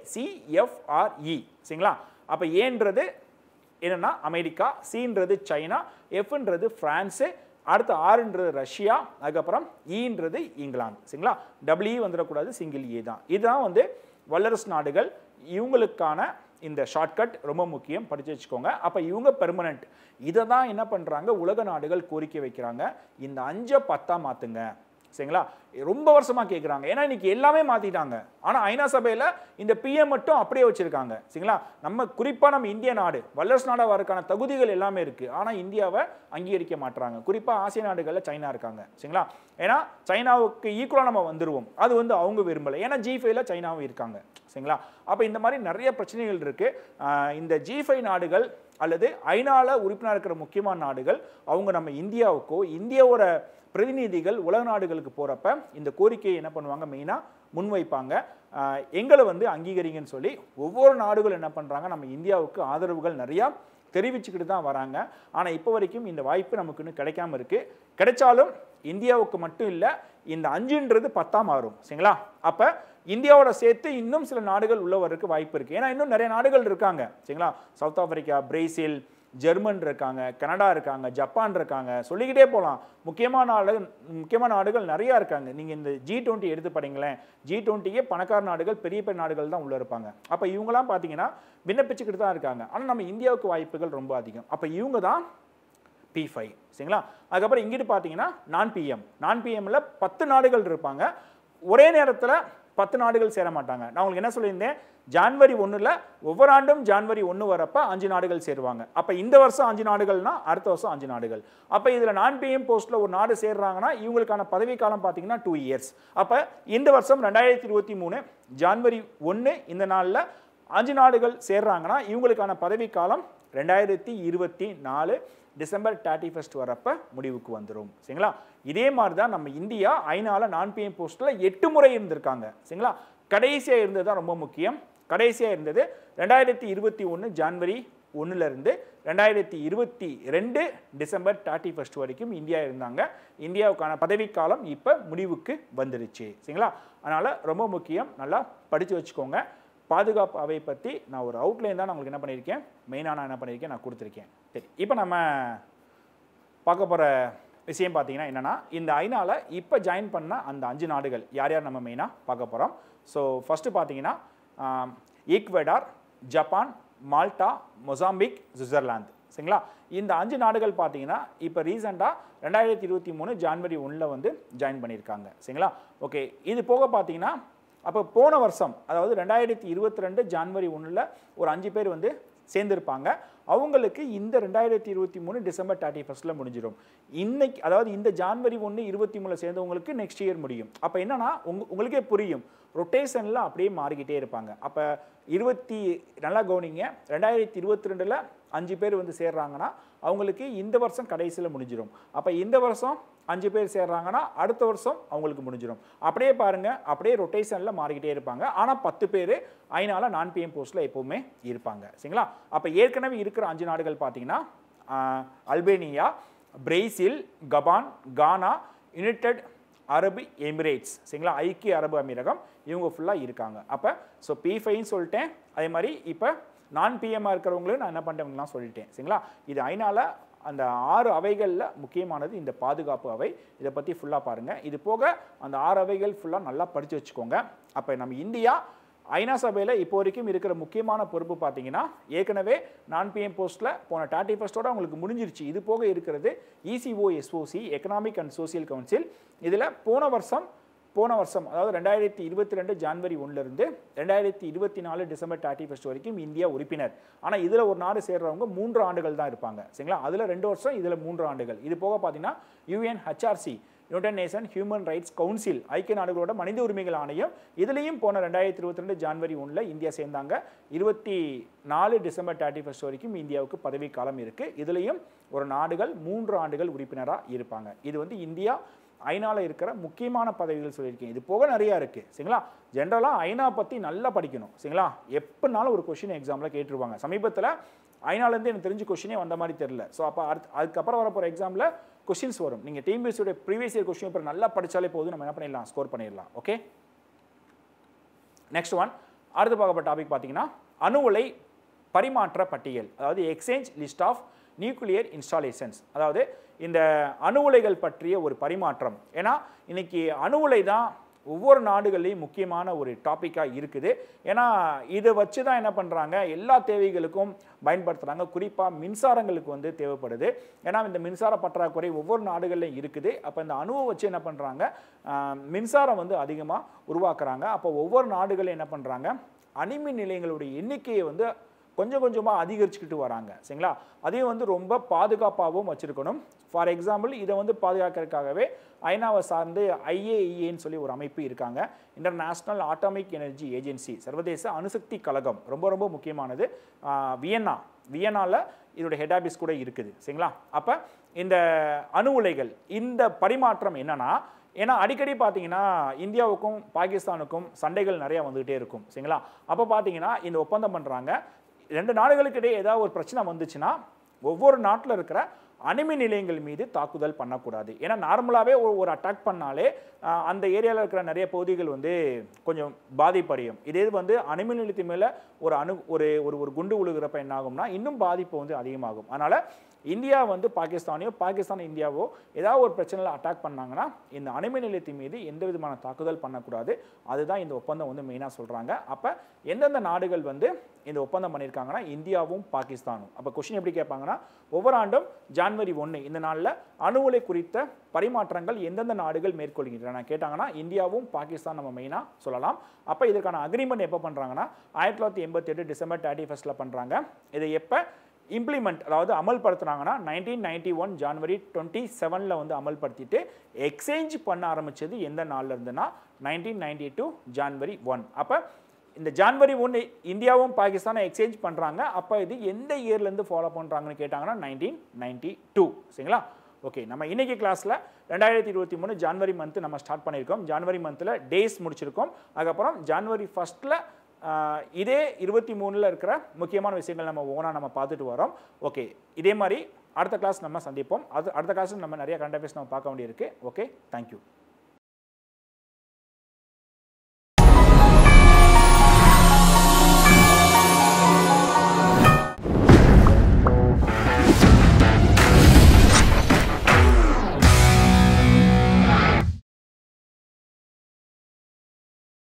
ஏசிஎஃப்ஆர்இ சரிங்களா அப்போ ஏன்றது என்னன்னா அமெரிக்கா சின்றது சைனா எஃப்ன்றது பிரான்ஸு அடுத்து ஆறுன்றது ரஷ்யா அதுக்கப்புறம் ஈன்றது இங்கிலாந்து சரிங்களா டபிள்யூ வந்துடக்கூடாது சிங்கிள் ஏ தான் இதுதான் வந்து வல்லரசு நாடுகள் இவங்களுக்கான இந்த ஷார்ட்கட் ரொம்ப முக்கியம் படிச்சு வச்சுக்கோங்க அப்போ இவங்க பெர்மனண்ட் இதை தான் என்ன பண்ணுறாங்க உலக நாடுகள் கோரிக்கை வைக்கிறாங்க இந்த அஞ்சை பத்தா மாற்றுங்க சரிங்களா ரொம்ப வருஷமா கேட்குறாங்க ஏன்னா இன்னைக்கு எல்லாமே மாத்திட்டாங்க ஆனா ஐநா சபையில இந்த பிஎம் மட்டும் அப்படியே வச்சிருக்காங்க சரிங்களா நம்ம குறிப்பா நம்ம இந்திய நாடு வல்லரசு நாடா வரக்கான தகுதிகள் எல்லாமே இருக்கு ஆனா இந்தியாவை அங்கீகரிக்க மாட்றாங்க குறிப்பா ஆசிய நாடுகள்ல சைனா இருக்காங்க சரிங்களா ஏன்னா சைனாவுக்கு ஈக்குவலா நம்ம வந்துருவோம் அது வந்து அவங்க விரும்பலை ஏன்னா ஜி ஃபைவ்ல சைனாவும் இருக்காங்க சரிங்களா அப்போ இந்த மாதிரி நிறைய பிரச்சனைகள் இருக்கு ஆஹ் இந்த ஜி ஃபைவ் நாடுகள் அல்லது ஐநால உறுப்பினர் இருக்கிற முக்கியமான நாடுகள் அவங்க நம்ம இந்தியாவுக்கோ இந்தியாவோட பிரதிநிதிகள் உலக நாடுகளுக்கு போகிறப்ப இந்த கோரிக்கையை என்ன பண்ணுவாங்க மெயினாக முன்வைப்பாங்க ஆஹ் எங்களை வந்து அங்கீகரிங்கன்னு சொல்லி ஒவ்வொரு நாடுகளும் என்ன பண்ணுறாங்க நம்ம இந்தியாவுக்கு ஆதரவுகள் நிறையா தெரிவிச்சுக்கிட்டு தான் வராங்க ஆனால் இப்போ வரைக்கும் இந்த வாய்ப்பு நமக்கு இன்னும் கிடைக்காம இருக்குது கிடைச்சாலும் இந்தியாவுக்கு மட்டும் இல்லை இந்த அஞ்சுன்றது பத்தாம் மாறும் சரிங்களா அப்போ இந்தியாவோட சேர்த்து இன்னும் சில நாடுகள் உள்ள வரதுக்கு வாய்ப்பு இருக்குது ஏன்னா இன்னும் நிறைய நாடுகள் இருக்காங்க சரிங்களா சவுத் ஆப்பிரிக்கா பிரேசில் ஜெர்மன் இருக்காங்க கனடா இருக்காங்க ஜப்பான் இருக்காங்க சொல்லிக்கிட்டே போகலாம் முக்கியமான நாடுகள் முக்கியமான நாடுகள் நிறையா இருக்காங்க நீங்கள் இந்த ஜி டுவெண்ட்டி எடுத்து படிங்களேன் ஜி டுவெண்ட்டியே பணக்கார நாடுகள் பெரிய பெரிய நாடுகள் தான் உள்ளே இருப்பாங்க அப்போ இவங்களாம் பார்த்தீங்கன்னா விண்ணப்பிச்சுக்கிட்டு தான் இருக்காங்க ஆனால் நம்ம இந்தியாவுக்கு வாய்ப்புகள் ரொம்ப அதிகம் அப்போ இவங்க தான் பி ஃபைவ் சரிங்களா அதுக்கப்புறம் இங்கிட்டு பார்த்தீங்கன்னா நான் பிஎம் நான் பிஎம்ல பத்து நாடுகள் இருப்பாங்க ஒரே நேரத்தில் பத்து நாடுகள் சேர மாட்டாங்க நான் உங்களுக்கு என்ன சொல்லியிருந்தேன் ஜான்வரி ஒன்றில் ஒவ்வொரு ஆண்டும் ஜான்வரி ஒன்று வரப்ப அஞ்சு நாடுகள் சேருவாங்க அப்போ இந்த வருஷம் அஞ்சு நாடுகள்னா அடுத்த வருஷம் அஞ்சு நாடுகள் அப்போ இதில் நான் பிஎம் போஸ்ட்டில் ஒரு நாடு சேர்றாங்கன்னா இவங்களுக்கான பதவி காலம் பார்த்தீங்கன்னா டூ இயர்ஸ் அப்போ இந்த வருஷம் ரெண்டாயிரத்தி இருபத்தி மூணு ஜான்வரி ஒன்று இந்த நாளில் அஞ்சு நாடுகள் சேர்றாங்கன்னா இவங்களுக்கான பதவி காலம் ரெண்டாயிரத்தி இருபத்தி நாலு டிசம்பர் தேர்ட்டி ஃபர்ஸ்ட் வரப்ப முடிவுக்கு வந்துடும் சரிங்களா இதே மாதிரி தான் நம்ம இந்தியா ஐநால நான் பிஎம் போஸ்ட்டில் எட்டு முறை இருந்திருக்காங்க சரிங்களா கடைசியாக இருந்தது தான் ரொம்ப முக்கியம் கடைசியாக இருந்தது ரெண்டாயிரத்தி இருபத்தி ஒன்று ஜான்வரி ஒன்றுலேருந்து ரெண்டாயிரத்தி இருபத்தி ரெண்டு டிசம்பர் தேர்ட்டி ஃபர்ஸ்ட் வரைக்கும் இந்தியா இருந்தாங்க இந்தியாவுக்கான பதவிக்காலம் இப்போ முடிவுக்கு வந்துருச்சு சரிங்களா அதனால் ரொம்ப முக்கியம் நல்லா படித்து வச்சுக்கோங்க பாதுகாப்பு அவை பற்றி நான் ஒரு அவுட்லைன் தான் நான் உங்களுக்கு என்ன பண்ணியிருக்கேன் மெயினாக நான் என்ன பண்ணியிருக்கேன் நான் கொடுத்துருக்கேன் சரி இப்போ நம்ம பார்க்க போகிற விஷயம் பார்த்தீங்கன்னா என்னன்னா இந்த ஐநால இப்போ ஜாயின் பண்ண அந்த அஞ்சு நாடுகள் யார் யார் நம்ம மெயினாக பார்க்க போகிறோம் ஸோ ஃபஸ்ட்டு பார்த்தீங்கன்னா Ecuador Japan Malta Mozambique Switzerland சரிங்களா இந்த அஞ்சு நாடுகள் பார்த்தீங்கன்னா இப்போ ரீசெண்டாக ரெண்டாயிரத்தி இருபத்தி மூணு ஜான்வரி ஒன்றில் வந்து ஜாயின் பண்ணியிருக்காங்க சரிங்களா ஓகே இது போக பார்த்தீங்கன்னா அப்போ போன வருஷம் அதாவது ரெண்டாயிரத்தி இருபத்தி ரெண்டு ஜான்வரி ஒன்றில் ஒரு அஞ்சு பேர் வந்து சேர்ந்திருப்பாங்க அவங்களுக்கு இந்த ரெண்டாயிரத்தி இருபத்தி மூணு டிசம்பர் தேர்ட்டி ஃபஸ்ட்டில் முடிஞ்சிடும் இன்னைக்கு அதாவது இந்த ஜான்வரி ஒன்று இருபத்தி மூணில் சேர்ந்தவங்களுக்கு நெக்ஸ்ட் இயர் முடியும் அப்போ என்னன்னா உங்க உங்களுக்கே புரியும் ரொட்டேஷனில் அப்படியே மாறிக்கிட்டே இருப்பாங்க அப்போ இருபத்தி நல்லா கவனிங்க ரெண்டாயிரத்தி இருபத்தி ரெண்டில் அஞ்சு பேர் வந்து சேர்றாங்கன்னா அவங்களுக்கு இந்த வருஷம் கடைசியில் முடிஞ்சிடும் அப்போ இந்த வருஷம் அஞ்சு பேர் சேர்றாங்கன்னா அடுத்த வருஷம் அவங்களுக்கு முடிஞ்சிடும் அப்படியே பாருங்க அப்படியே ரொட்டேஷனில் மாறிக்கிட்டே இருப்பாங்க ஆனால் பத்து பேர் ஐநால நான் பிஎம் போஸ்ட்டில் எப்போவுமே இருப்பாங்க சரிங்களா அப்போ ஏற்கனவே இருக்கிற அஞ்சு நாடுகள் பார்த்தீங்கன்னா ஆஹ், Albania Brazil Gabon Ghana United Arab Emirates சரிங்களா ஐக்கிய அரபு அமீரகம் இவங்க ஃபுல்லாக இருக்காங்க அப்போ ஸோ பி ஃபைன்னு சொல்லிட்டேன் அதே மாதிரி இப்போ நான் பிஎம்மாக இருக்கிறவங்களும் நான் என்ன பண்ணுறேங்கலாம் சொல்லிட்டேன் சரிங்களா இது ஐநால அந்த ஆறு அவைகளில் முக்கியமானது இந்த பாதுகாப்பு அவை இதை பற்றி ஃபுல்லாக பாருங்கள் இது போக அந்த ஆறு அவைகள் ஃபுல்லாக நல்லா படித்து வச்சுக்கோங்க அப்போ நம்ம இந்தியா ஐநா சபையில் இப்போ வரைக்கும் இருக்கிற முக்கியமான பொறுப்பு பார்த்தீங்கன்னா ஏற்கனவே நான் பிஎம் போஸ்ட்டில் போன தேர்ட்டி ஃபஸ்ட்டோட அவங்களுக்கு முடிஞ்சிருச்சு இது போக இருக்கிறது ECOSOC economic and social council இதில் போன வருஷம் போன வருஷம் அதாவது ரெண்டாயிரத்தி இருபத்தி ரெண்டு ஜான்வரி ஒன்றிலிருந்து ரெண்டாயிரத்தி இருபத்தி நாலு டிசம்பர் தேர்ட்டி ஃபஸ்ட் வரைக்கும் இந்தியா உறுப்பினர் ஆனால் இதில் ஒரு நாடு சேர்றவங்க மூன்று ஆண்டுகள் தான் இருப்பாங்க சரிங்களா அதில் ரெண்டு வருஷம் இதில் மூன்று ஆண்டுகள் இது போக பார்த்தீங்கன்னா UN HRC United Nation Human Rights Council ஐக்கிய நாடுகளோட மனித உரிமைகள் ஆணையம் இதுலேயும் போன ரெண்டாயிரத்தி இருபத்தி ரெண்டு ஜான்வரி ஒன்றில் இந்தியா சேர்ந்தாங்க இருபத்தி நாலு டிசம்பர் தேர்ட்டி ஃபஸ்ட் வரைக்கும் இந்தியாவுக்கு பதவி காலம் இருக்குது இதுலேயும் ஒரு நாடுகள் மூன்று ஆண்டுகள் உறுப்பினராக இருப்பாங்க இது வந்து இந்தியா ஐநால இருக்கிற முக்கியமான பதவிகள் சொல்லியிருக்கேன் இது போக நிறையா இருக்குது சரிங்களா ஜென்ரலாக ஐநா பற்றி நல்லா படிக்கணும் சரிங்களா எப்போனாலும் ஒரு கொஷின் எக்ஸாமில் கேட்டுருவாங்க சமீபத்தில் ஐநாலேருந்து எனக்கு தெரிஞ்ச கொஷினே வந்த மாதிரி தெரில ஸோ அப்போ அடுத்து அதுக்கப்புறம் வரப்போகிற எக்ஸாமில் கொஷின்ஸ் வரும் நீங்கள் டிஎம்பிஎஸ்சியோட ப்ரீவியஸ் இயர் கொஷின் பேப்பர் நல்லா படித்தாலே போதும் நம்ம என்ன பண்ணிடலாம் ஸ்கோர் பண்ணிடலாம் ஓகே நெக்ஸ்ட் ஒன் அடுத்து பார்க்கப்பட்ட டாபிக் பார்த்தீங்கன்னா அணு உலை பரிமாற்ற பட்டியல் அதாவது exchange list of nuclear installations அதாவது இந்த அணு உலைகள் பற்றிய ஒரு பரிமாற்றம் ஏன்னா இன்னைக்கு அணு உலை தான் ஒவ்வொரு நாடுகள்லையும் முக்கியமான ஒரு டாப்பிக்காக இருக்குது ஏன்னா இதை வச்சு தான் என்ன பண்ணுறாங்க எல்லா தேவைகளுக்கும் பயன்படுத்துகிறாங்க குறிப்பாக மின்சாரங்களுக்கு வந்து தேவைப்படுது ஏன்னா இந்த மின்சார பற்றாக்குறை ஒவ்வொரு நாடுகள்லையும் இருக்குது அப்போ இந்த அணுவை வச்சு என்ன பண்ணுறாங்க மின்சாரம் வந்து அதிகமாக உருவாக்குறாங்க அப்போ ஒவ்வொரு நாடுகளும் என்ன பண்ணுறாங்க அணுமின் நிலையங்களுடைய எண்ணிக்கையை வந்து கொஞ்சம் கொஞ்சமாக அதிகரிச்சுக்கிட்டு வராங்க சரிங்களா அதையும் வந்து ரொம்ப பாதுகாப்பாகவும் வச்சுருக்கணும் ஃபார் எக்ஸாம்பிள் இதை வந்து பாதுகாக்கிறதுக்காகவே ஐநாவை சார்ந்து ஐஏஇஏன்னு சொல்லி ஒரு அமைப்பு இருக்காங்க இன்டர்நேஷ்னல் ஆட்டோமிக் எனர்ஜி ஏஜென்சி சர்வதேச அணுசக்தி கழகம் ரொம்ப ரொம்ப முக்கியமானது ஆஹ் வியன்னா வியன்னால இதோட ஹெட் ஆஃபீஸ் கூட இருக்குது சரிங்களா அப்போ இந்த அணு உலைகள் இந்த பரிமாற்றம் என்னன்னா ஏன்னா அடிக்கடி பார்த்தீங்கன்னா இந்தியாவுக்கும் பாகிஸ்தானுக்கும் சண்டைகள் நிறைய வந்துகிட்டே இருக்கும் சரிங்களா அப்போ பார்த்தீங்கன்னா இந்த ஒப்பந்தம் பண்ணுறாங்க ரெண்டு நாடுகளுக்கு இடையே ஏதாவது ஒரு பிரச்சனை வந்துச்சுன்னா ஒவ்வொரு நாட்டில் இருக்கிற அணுமின் நிலையங்கள் மீது தாக்குதல் பண்ணக்கூடாது ஏன்னா நார்மலாகவே ஒரு ஒரு அட்டாக் பண்ணாலே ஆஹ், அந்த ஏரியாவில் இருக்கிற நிறைய பகுதிகள் வந்து கொஞ்சம் பாதிப்படையும் இதே இது வந்து அணுமின் நிலையத்து மேலே ஒரு அணு ஒரு ஒரு ஒரு குண்டு விழுகிறப்ப என்ன ஆகும்னா இன்னும் பாதிப்பு வந்து அதிகமாகும் அதனால் இந்தியா வந்து பாகிஸ்தானையோ பாகிஸ்தான் இந்தியாவோ ஏதாவது ஒரு பிரச்சனையில் அட்டாக் பண்ணாங்கன்னா இந்த அணுமின் நிலையத்தின் மீது எந்த விதமான தாக்குதல் பண்ணக்கூடாது அதுதான் இந்த ஒப்பந்தம் வந்து மெயினாக சொல்கிறாங்க அப்போ எந்தெந்த நாடுகள் வந்து இந்த ஒப்பந்தம் பண்ணியிருக்காங்கன்னா இந்தியாவும் பாகிஸ்தானும் அப்போ கொஷின் எப்படி கேட்பாங்கன்னா ஒவ்வொரு ஆண்டும் ஜான்வரி ஒன்று இந்த நாளில் அணு உலை குறித்த பரிமாற்றங்கள் எந்தெந்த நாடுகள் மேற்கொள்கின்றன கேட்டாங்கன்னா இந்தியாவும் பாகிஸ்தான் நம்ம மெயினாக சொல்லலாம் அப்போ இதற்கான அக்ரிமெண்ட் எப்போ பண்ணுறாங்கன்னா ஆயிரத்தி தொள்ளாயிரத்தி எண்பத்தெட்டு டிசம்பர் தேர்ட்டி ஃபஸ்ட்டில் பண்ணுறாங்க இதை எப்போ இம்ப்ளிமெண்ட் அதாவது அமல்படுத்துனாங்கன்னா nineteen ninety one January twenty செவனில் வந்து அமல்படுத்திட்டு எக்ஸ்சேஞ்ச் பண்ண ஆரம்பிச்சது எந்த நாள்ல இருந்துன்னா nineteen ninety two January one அப்போ இந்த ஜான்வரி ஒன்று இந்தியாவும் பாகிஸ்தானும் எக்ஸ்சேஞ்ச் பண்ணுறாங்க அப்போ இது எந்த இயர்லேருந்து ஃபாலோ பண்ணுறாங்கன்னு கேட்டாங்கன்னா நைன்டீன் நைன்டி டூ சரிங்களா ஓகே நம்ம இன்னைக்கு கிளாஸில் ரெண்டாயிரத்தி இருபத்தி மூணு ஜான்வரி மந்த் நம்ம ஸ்டார்ட் பண்ணியிருக்கோம் ஜான்வரி மந்தில் டேஸ் முடிச்சிருக்கோம் அதுக்கப்புறம் ஜான்வரி ஃபஸ்ட்டில் இதே இருபத்தி மூணில் இருக்கிற முக்கியமான விஷயங்கள் நம்ம ஒவ்வொன்றா நம்ம பார்த்துட்டு வரோம் ஓகே இதே மாதிரி அடுத்த கிளாஸ் நம்ம சந்திப்போம் அது அடுத்த கிளாஸ் நம்ம நிறைய கண்டபேஸ் நம்ம பார்க்க வேண்டியிருக்கு ஓகே தேங்க்யூ